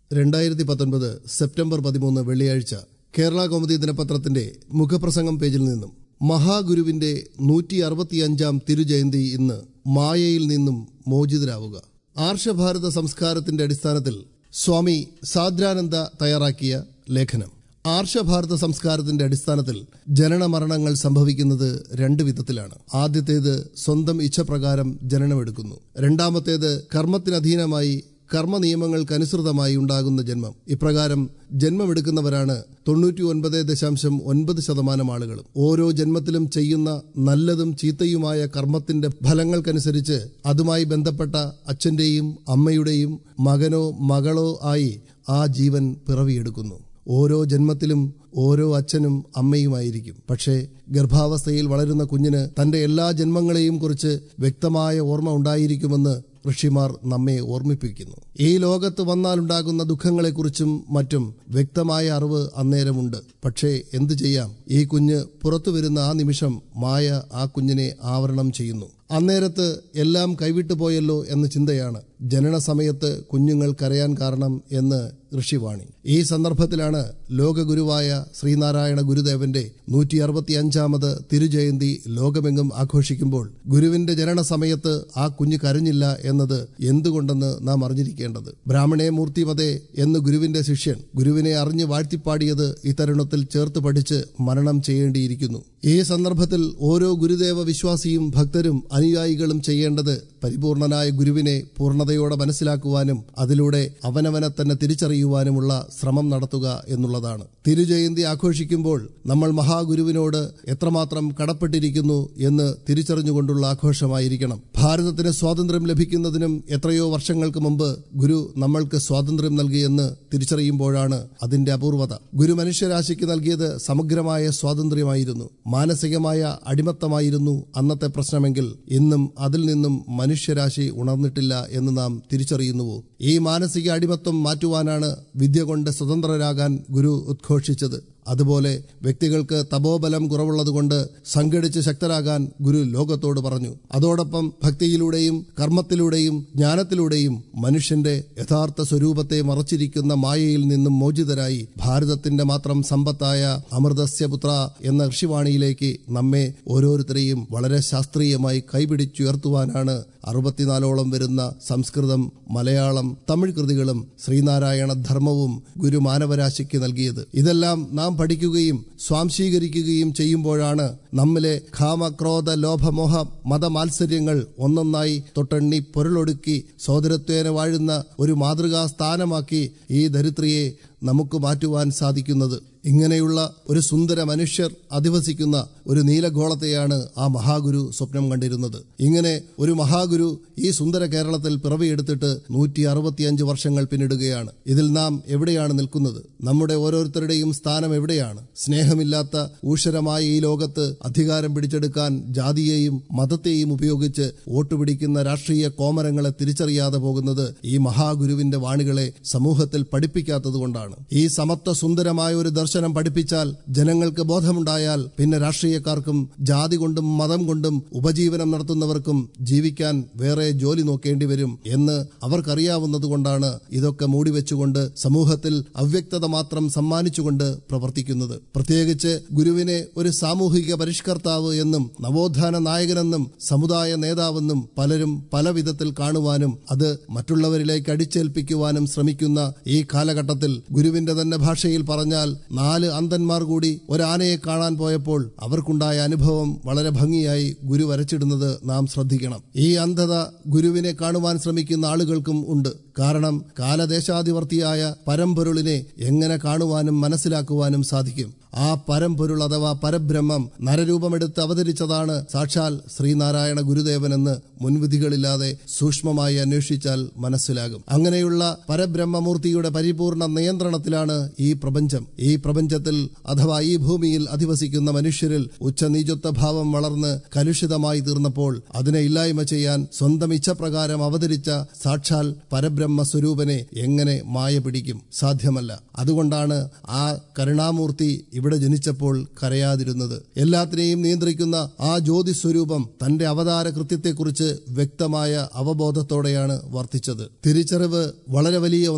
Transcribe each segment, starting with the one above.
രണ്ടായിരത്തി പത്തൊൻപത് സെപ്റ്റംബർ പതിമൂന്ന് വെള്ളിയാഴ്ച കേരള കൗമുദി ദിനപത്രത്തിന്റെ മുഖപ്രസംഗം പേജിൽ നിന്നും മഹാഗുരുവിന്റെ നൂറ്റി അറുപത്തിയഞ്ചാം തിരുജയന്തി ഇന്ന് മായയിൽ നിന്നും മോചിതരാവുക ആർഷഭാരത സംസ്കാരത്തിന്റെ അടിസ്ഥാനത്തിൽ സ്വാമി സാദ്രാനന്ദ തയ്യാറാക്കിയ ലേഖനം ആർഷഭാരത സംസ്കാരത്തിന്റെ അടിസ്ഥാനത്തിൽ ജനനമരണങ്ങൾ സംഭവിക്കുന്നത് രണ്ട് വിധത്തിലാണ് ആദ്യത്തേത് സ്വന്തം ഇച്ഛപ്രകാരം ജനനമെടുക്കുന്നു രണ്ടാമത്തേത് കർമ്മത്തിനധീനമായി കർമ്മ നിയമങ്ങൾക്കനുസൃതമായി ഉണ്ടാകുന്ന ജന്മം ഇപ്രകാരം ജന്മമെടുക്കുന്നവരാണ് തൊണ്ണൂറ്റി ഒൻപത് ദശാംശം ഒൻപത് ശതമാനം ആളുകളും ഓരോ ജന്മത്തിലും ചെയ്യുന്ന നല്ലതും ചീത്തയുമായ കർമ്മത്തിന്റെ ഫലങ്ങൾക്കനുസരിച്ച് അതുമായി ബന്ധപ്പെട്ട അച്ഛന്റെയും അമ്മയുടെയും മകനോ മകളോ ആയി ആ ജീവൻ പിറവിയെടുക്കുന്നു ഓരോ ജന്മത്തിലും ഓരോ അച്ഛനും അമ്മയുമായിരിക്കും പക്ഷേ ഗർഭാവസ്ഥയിൽ വളരുന്ന കുഞ്ഞിന് തന്റെ എല്ലാ ജന്മങ്ങളെയും കുറിച്ച് വ്യക്തമായ ഓർമ്മ ഉണ്ടായിരിക്കുമെന്ന് ഋഷിമാർ നമ്മെ ഓർമ്മിപ്പിക്കുന്നു ഈ ലോകത്ത് വന്നാലുണ്ടാകുന്ന ദുഃഖങ്ങളെക്കുറിച്ചും മറ്റും വ്യക്തമായ അറിവ് അന്നേരമുണ്ട് പക്ഷേ എന്തു ചെയ്യാം ഈ കുഞ്ഞ് പുറത്തു വരുന്ന ആ നിമിഷം മായ ആ കുഞ്ഞിനെ ആവരണം ചെയ്യുന്നു അന്നേരത്ത് എല്ലാം കൈവിട്ടു പോയല്ലോ എന്ന ചിന്തയാണ് ജനന സമയത്ത് കുഞ്ഞുങ്ങൾ കരയാൻ കാരണം എന്ന് ഋഷിവാണി ഈ സന്ദർഭത്തിലാണ് ലോകഗുരുവായ ശ്രീനാരായണ ഗുരുദേവന്റെ നൂറ്റി അറുപത്തിയഞ്ചാമത് തിരുജയന്തി ലോകമെങ്ങും ആഘോഷിക്കുമ്പോൾ ഗുരുവിന്റെ ജനന സമയത്ത് ആ കുഞ്ഞ് കരഞ്ഞില്ല എന്നത് എന്തുകൊണ്ടെന്ന് നാം അറിഞ്ഞിരിക്കേണ്ടത് ബ്രാഹ്മണേ മൂർത്തിമതേ എന്ന് ഗുരുവിന്റെ ശിഷ്യൻ ഗുരുവിനെ അറിഞ്ഞ് വാഴ്ത്തിപ്പാടിയത് ഈ തരുണത്തിൽ ചേർത്ത് പഠിച്ച് മരണം ചെയ്യേണ്ടിയിരിക്കുന്നു ഈ സന്ദർഭത്തിൽ ഓരോ ഗുരുദേവ വിശ്വാസിയും ഭക്തരും അനുയായികളും ചെയ്യേണ്ടത് പരിപൂർണനായ ഗുരുവിനെ പൂർണ്ണതയോടെ മനസ്സിലാക്കുവാനും അതിലൂടെ അവനവനെ തന്നെ തിരിച്ചറിയുവാനുമുള്ള ശ്രമം നടത്തുക എന്നുള്ളതാണ് തിരുജയന്തി ആഘോഷിക്കുമ്പോൾ നമ്മൾ മഹാഗുരുവിനോട് എത്രമാത്രം കടപ്പെട്ടിരിക്കുന്നു എന്ന് തിരിച്ചറിഞ്ഞുകൊണ്ടുള്ള ആഘോഷമായിരിക്കണം ഭാരതത്തിന് സ്വാതന്ത്ര്യം ലഭിക്കുന്നതിനും എത്രയോ വർഷങ്ങൾക്ക് മുമ്പ് ഗുരു നമ്മൾക്ക് സ്വാതന്ത്ര്യം നൽകിയെന്ന് തിരിച്ചറിയുമ്പോഴാണ് അതിന്റെ അപൂർവത ഗുരു മനുഷ്യരാശിക്ക് നൽകിയത് സമഗ്രമായ സ്വാതന്ത്ര്യമായിരുന്നു മാനസികമായ അടിമത്തമായിരുന്നു അന്നത്തെ പ്രശ്നമെങ്കിൽ ഇന്നും അതിൽ നിന്നും മനുഷ്യരാശി ഉണർന്നിട്ടില്ല എന്ന് നാം തിരിച്ചറിയുന്നുവോ ഈ മാനസിക അടിമത്തം മാറ്റുവാനാണ് വിദ്യ കൊണ്ട് സ്വതന്ത്രരാകാൻ ഗുരു ഉദ്ഘോഷിച്ചത് അതുപോലെ വ്യക്തികൾക്ക് തപോബലം കുറവുള്ളതുകൊണ്ട് സംഘടിച്ച് ശക്തരാകാൻ ഗുരു ലോകത്തോട് പറഞ്ഞു അതോടൊപ്പം ഭക്തിയിലൂടെയും കർമ്മത്തിലൂടെയും ജ്ഞാനത്തിലൂടെയും മനുഷ്യന്റെ യഥാർത്ഥ സ്വരൂപത്തെ മറച്ചിരിക്കുന്ന മായയിൽ നിന്നും മോചിതരായി ഭാരതത്തിന്റെ മാത്രം സമ്പത്തായ അമൃതസ്യപുത്ര എന്ന ഋഷിവാണിയിലേക്ക് നമ്മെ ഓരോരുത്തരെയും വളരെ ശാസ്ത്രീയമായി കൈപിടിച്ചുയർത്തുവാനാണ് അറുപത്തിനാലോളം വരുന്ന സംസ്കൃതം മലയാളം തമിഴ് കൃതികളും ശ്രീനാരായണ ധർമ്മവും ഗുരു മാനവരാശിക്ക് നൽകിയത് ഇതെല്ലാം നാം പഠിക്കുകയും സ്വാംശീകരിക്കുകയും ചെയ്യുമ്പോഴാണ് നമ്മിലെ കാമക്രോധ ലോഭമോഹ മതമാത്സര്യങ്ങൾ ഒന്നൊന്നായി തൊട്ടെണ്ണി പൊരുളൊടുക്കി സോദരത്വേന വാഴുന്ന ഒരു മാതൃകാ സ്ഥാനമാക്കി ഈ ദരിദ്രയെ നമുക്ക് മാറ്റുവാൻ സാധിക്കുന്നത് ഇങ്ങനെയുള്ള ഒരു സുന്ദര മനുഷ്യർ അധിവസിക്കുന്ന ഒരു നീലഗോളത്തെയാണ് ആ മഹാഗുരു സ്വപ്നം കണ്ടിരുന്നത് ഇങ്ങനെ ഒരു മഹാഗുരു ഈ സുന്ദര കേരളത്തിൽ പിറവിയെടുത്തിട്ട് നൂറ്റി അറുപത്തിയഞ്ച് വർഷങ്ങൾ പിന്നിടുകയാണ് ഇതിൽ നാം എവിടെയാണ് നിൽക്കുന്നത് നമ്മുടെ ഓരോരുത്തരുടെയും സ്ഥാനം എവിടെയാണ് സ്നേഹമില്ലാത്ത ഊഷരമായ ഈ ലോകത്ത് അധികാരം പിടിച്ചെടുക്കാൻ ജാതിയെയും മതത്തെയും ഉപയോഗിച്ച് വോട്ട് പിടിക്കുന്ന രാഷ്ട്രീയ കോമരങ്ങളെ തിരിച്ചറിയാതെ പോകുന്നത് ഈ മഹാഗുരുവിന്റെ വാണികളെ സമൂഹത്തിൽ പഠിപ്പിക്കാത്തതുകൊണ്ടാണ് ഈ സമത്വ സുന്ദരമായ ഒരു ദർശനം പഠിപ്പിച്ചാൽ ജനങ്ങൾക്ക് ബോധമുണ്ടായാൽ പിന്നെ രാഷ്ട്രീയക്കാർക്കും ജാതി കൊണ്ടും മതം കൊണ്ടും ഉപജീവനം നടത്തുന്നവർക്കും ജീവിക്കാൻ വേറെ ജോലി നോക്കേണ്ടി വരും എന്ന് അവർക്കറിയാവുന്നതുകൊണ്ടാണ് ഇതൊക്കെ മൂടിവെച്ചുകൊണ്ട് സമൂഹത്തിൽ അവ്യക്തത മാത്രം സമ്മാനിച്ചുകൊണ്ട് പ്രവർത്തിക്കുന്നത് പ്രത്യേകിച്ച് ഗുരുവിനെ ഒരു സാമൂഹിക പരിഷ്കർത്താവ് എന്നും നവോത്ഥാന നായകനെന്നും സമുദായ നേതാവെന്നും പലരും പല വിധത്തിൽ കാണുവാനും അത് മറ്റുള്ളവരിലേക്ക് അടിച്ചേൽപ്പിക്കുവാനും ശ്രമിക്കുന്ന ഈ കാലഘട്ടത്തിൽ ഗുരുവിന്റെ തന്നെ ഭാഷയിൽ പറഞ്ഞാൽ നാല് അന്ധന്മാർ കൂടി ഒരാനയെ കാണാൻ പോയപ്പോൾ അവർക്കുണ്ടായ അനുഭവം വളരെ ഭംഗിയായി ഗുരു വരച്ചിടുന്നത് നാം ശ്രദ്ധിക്കണം ഈ അന്ധത ഗുരുവിനെ കാണുവാൻ ശ്രമിക്കുന്ന ആളുകൾക്കും ഉണ്ട് കാരണം കാലദേശാധിവർത്തിയായ പരമ്പൊരുളിനെ എങ്ങനെ കാണുവാനും മനസ്സിലാക്കുവാനും സാധിക്കും ആ പരമ്പൊരുൾ അഥവാ പരബ്രഹ്മം നരരൂപമെടുത്ത് അവതരിച്ചതാണ് സാക്ഷാൽ ശ്രീനാരായണ ഗുരുദേവനെന്ന് മുൻവിധികളില്ലാതെ സൂക്ഷ്മമായി അന്വേഷിച്ചാൽ മനസ്സിലാകും അങ്ങനെയുള്ള പരബ്രഹ്മമൂർത്തിയുടെ പരിപൂർണ നിയന്ത്രണത്തിലാണ് ഈ പ്രപഞ്ചം ഈ പ്രപഞ്ചത്തിൽ അഥവാ ഈ ഭൂമിയിൽ അധിവസിക്കുന്ന മനുഷ്യരിൽ ഉച്ചനീചത്വ ഭാവം വളർന്ന് കലുഷിതമായി തീർന്നപ്പോൾ അതിനെ ഇല്ലായ്മ ചെയ്യാൻ സ്വന്തം ഇച്ഛപ്രകാരം അവതരിച്ച സാക്ഷാൽ പരബ്രഹ്മ സ്വരൂപനെ എങ്ങനെ മായ പിടിക്കും സാധ്യമല്ല അതുകൊണ്ടാണ് ആ കരുണാമൂർത്തി ഇവിടെ ജനിച്ചപ്പോൾ കരയാതിരുന്നത് എല്ലാത്തിനെയും നിയന്ത്രിക്കുന്ന ആ ജ്യോതി സ്വരൂപം തന്റെ അവതാര കൃത്യത്തെക്കുറിച്ച് വ്യക്തമായ അവബോധത്തോടെയാണ് വർത്തിച്ചത് തിരിച്ചറിവ് വളരെ വലിയ ഒന്നാണ്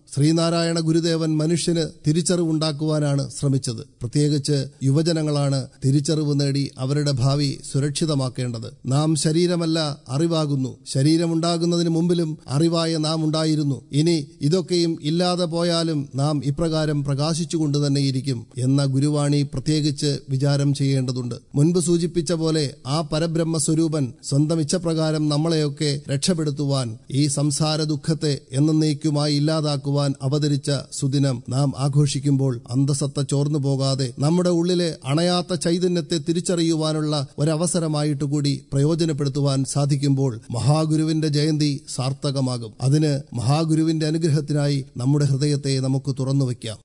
ശ്രീനാരായണ ഗുരുദേവൻ മനുഷ്യന് തിരിച്ചറിവുണ്ടാക്കുവാനാണ് ശ്രമിച്ചത് പ്രത്യേകിച്ച് യുവജനങ്ങളാണ് തിരിച്ചറിവ് നേടി അവരുടെ ഭാവി സുരക്ഷിതമാക്കേണ്ടത് നാം ശരീരമല്ല അറിവാകുന്നു ശരീരമുണ്ടാകുന്നതിന് മുമ്പിലും അറിവായ നാം ഉണ്ടായിരുന്നു ഇനി ഇതൊക്കെയും ഇല്ലാതെ പോയാലും നാം ഇപ്രകാരം പ്രകാശിച്ചുകൊണ്ട് തന്നെ ഇരിക്കും എന്ന ഗുരുവാണി പ്രത്യേകിച്ച് വിചാരം ചെയ്യേണ്ടതുണ്ട് മുൻപ് സൂചിപ്പിച്ച പോലെ ആ പരബ്രഹ്മ സ്വരൂപൻ സ്വന്തം ഇച്ഛപ്രകാരം നമ്മളെയൊക്കെ രക്ഷപ്പെടുത്തുവാൻ ഈ സംസാര ദുഃഖത്തെ എന്നേക്കുമായി ഇല്ലാതാക്കുവാൻ അവതരിച്ച സുദിനം നാം ആഘോഷിക്കുമ്പോൾ അന്തസത്ത ചോർന്നു പോകാതെ നമ്മുടെ ഉള്ളിലെ അണയാത്ത ചൈതന്യത്തെ തിരിച്ചറിയുവാനുള്ള ഒരവസരമായിട്ട് കൂടി പ്രയോജനപ്പെടുത്തുവാൻ സാധിക്കുമ്പോൾ മഹാഗുരുവിന്റെ ജയന്തി സാർത്ഥകമാകും അതിന് മഹാഗുരുവിന്റെ അനുഗ്രഹത്തിനായി നമ്മുടെ ഹൃദയത്തെ നമുക്ക് തുറന്നു വയ്ക്കാം